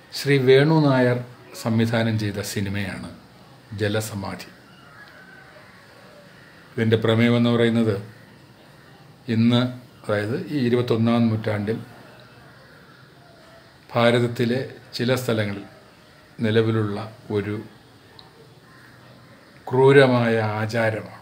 ശ്രീ വേണു നായർ സംവിധാനം ചെയ്ത സിനിമയാണ് ജലസമാധി ഇതിൻ്റെ പ്രമേയം എന്ന് പറയുന്നത് ഇന്ന് അതായത് ഈ ഇരുപത്തൊന്നാം നൂറ്റാണ്ടിൽ ഭാരതത്തിലെ ചില സ്ഥലങ്ങളിൽ നിലവിലുള്ള ഒരു ക്രൂരമായ ആചാരമാണ്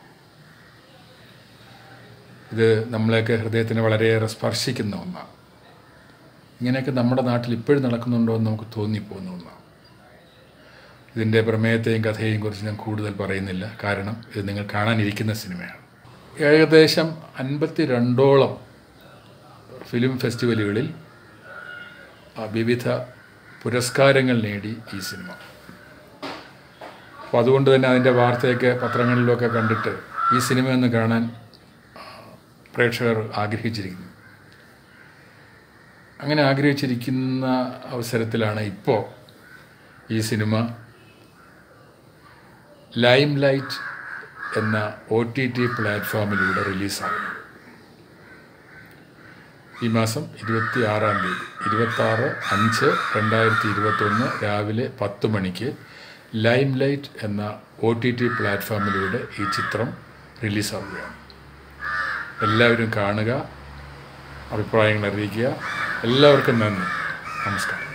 ഇത് നമ്മളെയൊക്കെ ഹൃദയത്തിന് വളരെയേറെ സ്പർശിക്കുന്ന ഒന്നാണ് ഇങ്ങനെയൊക്കെ നമ്മുടെ നാട്ടിൽ ഇപ്പോഴും നടക്കുന്നുണ്ടോ എന്ന് നമുക്ക് തോന്നിപ്പോകുന്ന ഒന്നാണ് ഇതിൻ്റെ പ്രമേയത്തെയും കഥയെയും കുറിച്ച് ഞാൻ കൂടുതൽ പറയുന്നില്ല കാരണം ഇത് നിങ്ങൾ കാണാനിരിക്കുന്ന സിനിമയാണ് ഏകദേശം അൻപത്തി രണ്ടോളം ഫിലിം ഫെസ്റ്റിവലുകളിൽ ആ, വിവിധ പുരസ്കാരങ്ങൾ നേടി ഈ സിനിമ അപ്പോൾ അതുകൊണ്ട് തന്നെ അതിൻ്റെ വാർത്തയൊക്കെ പത്രങ്ങളിലൊക്കെ കണ്ടിട്ട് ഈ സിനിമ ഒന്ന് കാണാൻ ആ, പ്രേക്ഷകർ ആഗ്രഹിച്ചിരിക്കുന്നു അങ്ങനെ ആഗ്രഹിച്ചിരിക്കുന്ന അവസരത്തിലാണ് ഇപ്പോൾ ഈ സിനിമ ലൈം ലൈറ്റ് എന്ന ഒ ടി ടി പ്ലാറ്റ്ഫോമിലൂടെ റിലീസാകുന്നു ഈ മാസം ഇരുപത്തി ആറാം തീയതി ഇരുപത്താറ് അഞ്ച് രണ്ടായിരത്തി ഇരുപത്തൊന്ന് രാവിലെ പത്ത് മണിക്ക് ലൈം ലൈറ്റ് എന്ന ഒ ടി ടി പ്ലാറ്റ്ഫോമിലൂടെ ഈ ചിത്രം റിലീസാവുകയാണ് എല്ലാവരും കാണുക അഭിപ്രായങ്ങൾ അറിയിക്കുക എല്ലാവർക്കും നന്ദി നമസ്കാരം